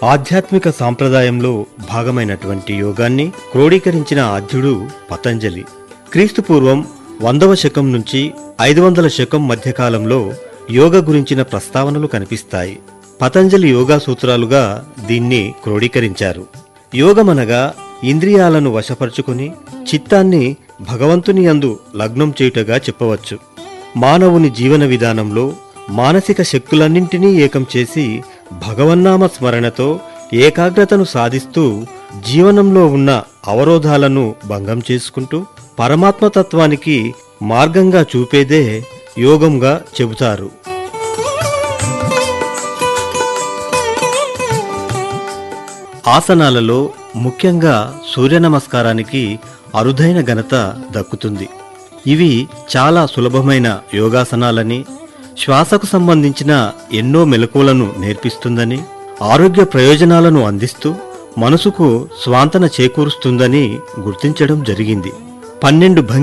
ఆధ్యాత్మిక సాంప్రదాయంలో భాగమైనటువంటి యోగాన్ని క్రోడీకరించిన ఆద్యుడు పతంజలి క్రీస్తు పూర్వం వందవ శకం నుంచి ఐదు వందల శకం మధ్యకాలంలో యోగ గురించిన ప్రస్తావనలు కనిపిస్తాయి పతంజలి యోగా సూత్రాలుగా దీన్ని క్రోడీకరించారు యోగమనగా ఇంద్రియాలను వశపరుచుకుని చిత్తాన్ని భగవంతుని యందు లగ్నం చేయుటగా చెప్పవచ్చు మానవుని జీవన విధానంలో మానసిక శక్తులన్నింటినీ ఏకం చేసి భగవన్నామ స్మరణతో ఏకాగ్రతను సాధిస్తూ జీవనంలో ఉన్న అవరోధాలను భంగం చేసుకుంటూ పరమాత్మతత్వానికి మార్గంగా చూపేదే యోగంగా చెబుతారు ఆసనాలలో ముఖ్యంగా సూర్య నమస్కారానికి అరుదైన ఘనత దక్కుతుంది ఇవి చాలా సులభమైన యోగాసనాలని శ్వాసకు సంబంధించిన ఎన్నో మెలకువలను నేర్పిస్తుందని ఆరోగ్య ప్రయోజనాలను అందిస్తూ మనసుకు స్వాంతన చేకూరుస్తుందని గుర్తించడం జరిగింది పన్నెండు భంగి